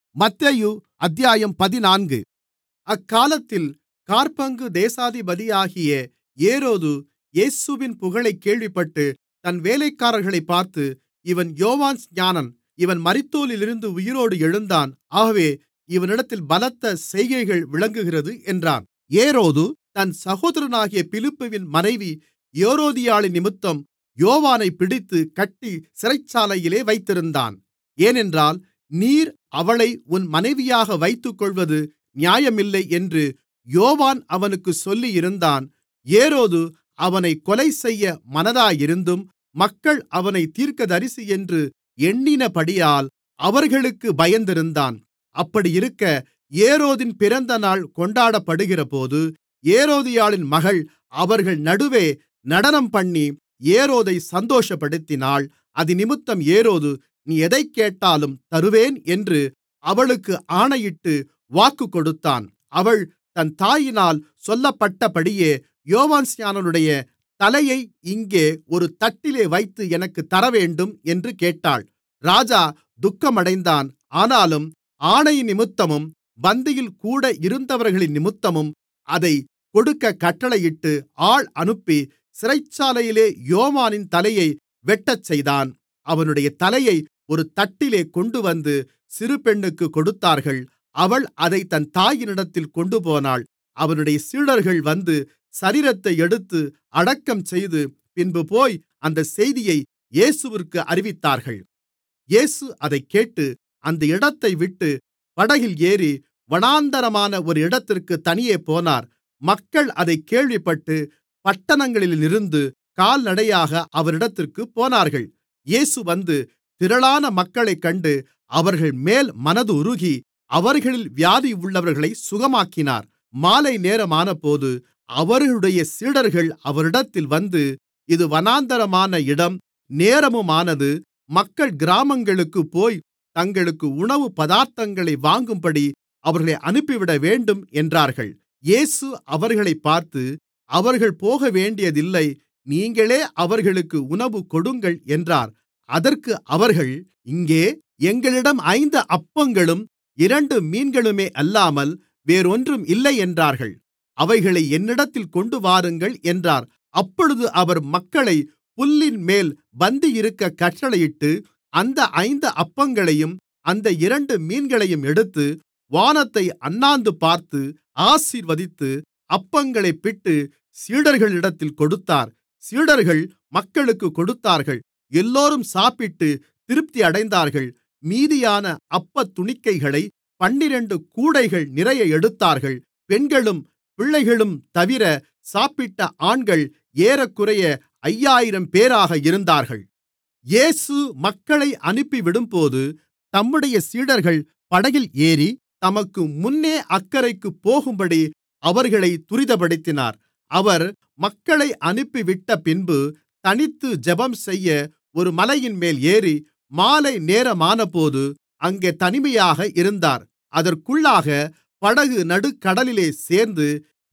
மத்தேயு அத்தியாயம் பதினான்கு அக்காலத்தில் காற்பங்கு தேசாதிபதியாகிய ஏரோது இயேசுவின் புகழைக் கேள்விப்பட்டு தன் வேலைக்காரர்களைப் பார்த்து இவன் யோவான்ஸ்நானன் இவன் மரித்தோரிலிருந்து உயிரோடு எழுந்தான் ஆகவே இவனிடத்தில் பலத்த செய்கைகள் விளங்குகிறது என்றான் ஏரோது தன் சகோதரனாகிய பிலிப்புவின் மனைவி ஏரோதியாளினிமித்தம் யோவானைப் பிடித்து கட்டி சிறைச்சாலையிலே வைத்திருந்தான் ஏனென்றால் நீர் அவளை உன் மனைவியாக வைத்துக்கொள்வது நியாயமில்லை என்று யோவான் அவனுக்குச் சொல்லியிருந்தான் ஏரோது அவனைக் கொலைசெய்ய மனதாயிருந்தும் மக்கள் அவனைத் தீர்க்கதரிசியென்று எண்ணினபடியால் அவர்களுக்குப் பயந்திருந்தான் அப்படியிருக்க ஏரோதின் பிறந்தநாள் கொண்டாடப்படுகிறபோது ஏரோதியாளின் மகள் அவர்கள் நடுவே நடனம்பண்ணி ஏரோதை சந்தோஷப்படுத்தினாள் அதினிமித்தம் ஏரோது நீ எதைக் கேட்டாலும் தருவேன் என்று அவளுக்கு ஆணையிட்டு வாக்குக்கொடுத்தான் அவள் தன் தாயினால் சொல்லப்பட்டபடியே யோவான்ஸ்நானனுடைய தலையை இங்கே ஒரு தட்டிலே வைத்து எனக்குத் தரவேண்டும் என்று கேட்டாள் ராஜா துக்கமடைந்தான் ஆனாலும் ஆணையினிமித்தமும் பந்தியில் கூட இருந்தவர்களினிமித்தமும் அதைக் கொடுக்கக் கட்டளையிட்டு ஆள் அனுப்பி சிறைச்சாலையிலே யோவானின் தலையை வெட்டச்செய்தான் அவனுடைய தலையை ஒரு தட்டிலே கொண்டுவந்து சிறு பெண்ணுக்குக் கொடுத்தார்கள் அவள் அதைத் தன் தாயினிடத்தில் கொண்டுபோனாள் அவனுடைய சீடர்கள் வந்து சரீரத்தை எடுத்து அடக்கம்செய்து பின்புபோய் அந்தச் செய்தியை இயேசுவிற்கு அறிவித்தார்கள் இயேசு அதைக் கேட்டு அந்த இடத்தைவிட்டு படகில் ஏறி வனாந்தரமான ஒரு இடத்திற்குத் தனியே போனார் மக்கள் அதைக் கேள்விப்பட்டு பட்டணங்களிலிருந்து கால்நடையாக அவரிடத்திற்குப் போனார்கள் இயேசு வந்து திரளான மக்களைக் கண்டு அவர்கள்மேல் மனதுருகி அவர்களில் வியாதியுள்ளவர்களைச் சுகமாக்கினார் மாலை நேரமானபோது அவர்களுடைய சீடர்கள் அவரிடத்தில் வந்து இது வனாந்தரமான இடம் நேரமுமானது மக்கள் கிராமங்களுக்குப் போய் தங்களுக்கு உணவு பதார்த்தங்களை வாங்கும்படி அவர்களை அனுப்பிவிடவேண்டும் என்றார்கள் இயேசு அவர்களைப் பார்த்து அவர்கள் போகவேண்டியதில்லை நீங்களே அவர்களுக்கு உணவு கொடுங்கள் என்றார் அதற்கு அவர்கள் இங்கே எங்களிடம் ஐந்து அப்பங்களும் இரண்டு மீன்களுமே அல்லாமல் வேறொன்றும் இல்லை என்றார்கள் அவைகளை என்னிடத்தில் கொண்டுவாருங்கள் என்றார் அப்பொழுது அவர் மக்களைப் புல்லின்மேல் பந்தியிருக்கக் கட்டளையிட்டு அந்த ஐந்து அப்பங்களையும் அந்த இரண்டு மீன்களையும் எடுத்து வானத்தை அண்ணாந்து பார்த்து ஆசீர்வதித்து அப்பங்களைப் பிட்டு சீடர்களிடத்தில் கொடுத்தார் சீடர்கள் மக்களுக்குக் கொடுத்தார்கள் எல்லோரும் சாப்பிட்டு திருப்தியடைந்தார்கள் மீதியான அப்பத் துணிக்கைகளை பன்னிரண்டு கூடைகள் நிறைய எடுத்தார்கள் பெண்களும் பிள்ளைகளும் தவிர சாப்பிட்ட ஆண்கள் ஏறக்குறைய ஐயாயிரம்பேராக இருந்தார்கள் இயேசு மக்களை அனுப்பிவிடும்போது தம்முடைய சீடர்கள் படகில் ஏறி தமக்கு முன்னே அக்கரைக்குப் போகும்படி அவர்களைத் துரிதப்படுத்தினார் அவர் மக்களை அனுப்பிவிட்டபின்பு தனித்து ஜெபம்செய்ய ஒரு மலையின்மேல் ஏறி மாலை நேரமானபோது அங்கே தனிமையாக இருந்தார் அதற்குள்ளாக படகு நடுக்கடலிலே சேர்ந்து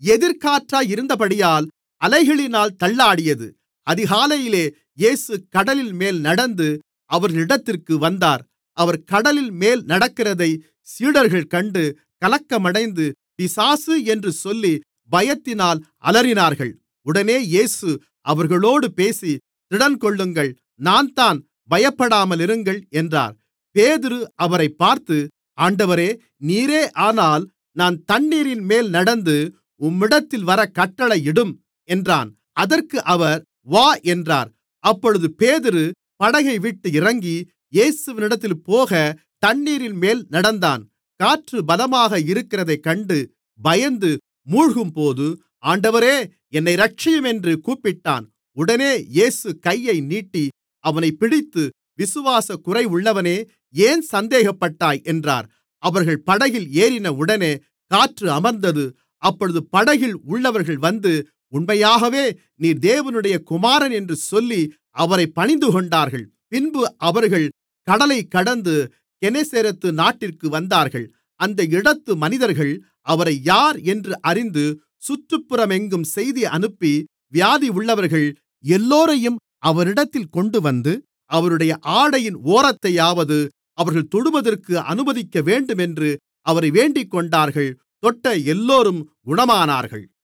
எதிர்காற்றாயிருந்தபடியால் அலைகளினால் தள்ளாடியது அதிகாலையிலே இயேசு கடலின்மேல் நடந்து அவர்களிடத்திற்கு வந்தார் அவர் கடலின்மேல் நடக்கிறதை சீடர்கள் கண்டு கலக்கமடைந்து பிசாசு என்று சொல்லி பயத்தினால் அலறினார்கள் உடனே இயேசு அவர்களோடு பேசி திடன்கொள்ளுங்கள் நான்தான் பயப்படாமலிருங்கள் என்றார் பேதுரு அவரைப் பார்த்து ஆண்டவரே நீரே ஆனால் நான் தண்ணீரின்மேல் நடந்து உம்மிடத்தில் வரக் கட்டளையிடும் என்றான் அதற்கு அவர் வா என்றார் அப்பொழுது பேதுரு படகைவிட்டு இறங்கி இயேசுவினிடத்தில் போக தண்ணீரின்மேல் நடந்தான் காற்று பலமாக இருக்கிறதைக் கண்டு பயந்து மூழ்கும்போது ஆண்டவரே என்னை இரட்சியும் என்று கூப்பிட்டான் உடனே இயேசு கையை நீட்டி அவனைப் பிடித்து விசுவாசக் குறைவுள்ளவனே ஏன் சந்தேகப்பட்டாய் என்றார் அவர்கள் படகில் ஏறினவுடனே காற்று அமர்ந்தது அப்பொழுது படகில் உள்ளவர்கள் வந்து உண்மையாகவே நீர் தேவனுடைய குமாரன் என்று சொல்லி அவரைப் பணிந்துகொண்டார்கள் பின்பு அவர்கள் கடலைக் கடந்து கெனேசரேத்து நாட்டிற்கு வந்தார்கள் அந்த இடத்து மனிதர்கள் அவரை யார் என்று அறிந்து சுற்றுப்புறமெங்கும் செய்தி அனுப்பி வியாதியுள்ளவர்கள் எல்லோரையும் அவரிடத்தில் கொண்டுவந்து அவருடைய ஆடையின் ஓரத்தையாவது அவர்கள் தொடுவதற்கு அனுமதிக்கவேண்டும் என்று அவரை வேண்டிக்கொண்டார்கள் தொட்ட எல்லோரும் குணமானார்கள்